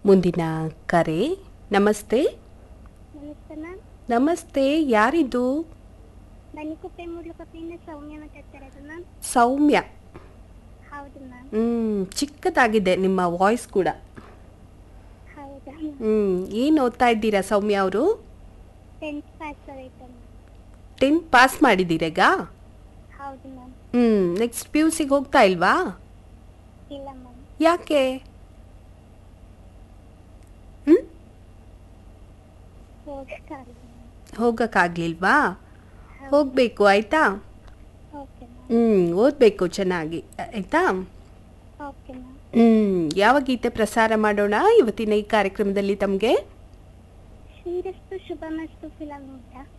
ಮುಂದಿನ ಕರೆ ನಮಸ್ತೆ ನಮಸ್ತೆ ಮ್ಯಾಮ್ ನಮಸ್ತೆ ಯಾರಿದು ಬನ್ನಿಕುಪ್ಪೆ ಮೂಡ್ಲುಕಪ್ಪೆಯಿಂದ ಸೌಮ್ಯ ಮಾತಾಡ್ತಿರೋದು ಮ್ಯಾಮ್ ಸೌಮ್ಯ ಹೌದು ಮ್ಯಾಮ್ ಹ್ಮ್ ಚಿಕ್ಕದಾಗಿದೆ ನಿಮ್ಮ ವಾಯ್ಸ್ ಕೂಡ ಹೌದಾ ಹ್ಮ್ ಏನು ಓದ್ತಾ ಇದ್ದೀರಾ ಸೌಮ್ಯ ಅವರು ಟೆಂತ್ ಪಾಸ್ ಆಯ್ತು ಮ್ಯಾಮ್ ಟೆಂತ್ ಪಾಸ್ ಮಾಡಿದ್ದೀರಾಗ ಹೌದು ma'am hmm next P U ಸಿಗೆ ಹೋಗ್ತಾ ಇಲ್ವಾ ಇಲ್ಲ ಮ್ಯಾಮ್ ಯಾಕೆ ಹ್ಮ್ ಹೋಗಕ್ಕಾಗಲ್ಲ ಹೋಗಕ್ಕಾಗ್ಲಿಲ್ವಾ ಹೋಗ್ಬೇಕು ಆಯ್ತಾ ಓಕೆ ಮ್ಯಾಮ್ ಹ್ಮ್ ಓದ್ಬೇಕು ಚೆನ್ನಾಗಿ ಆಯ್ತಾ ಓಕೆ ಮ್ಯಾಮ್ ಹ್ಮ್ ಯಾವ ಗೀತೆ ಪ್ರಸಾರ ಮಾಡೋಣ ಇವತ್ತಿನ ಈ ಕಾರ್ಯಕ್ರಮದಲ್ಲಿ ತಮಗೆ ಶ್ರೀರಸ್ತು ಶುಭಮಸ್ತು ಫಿಲಂ ಉಂಟಾ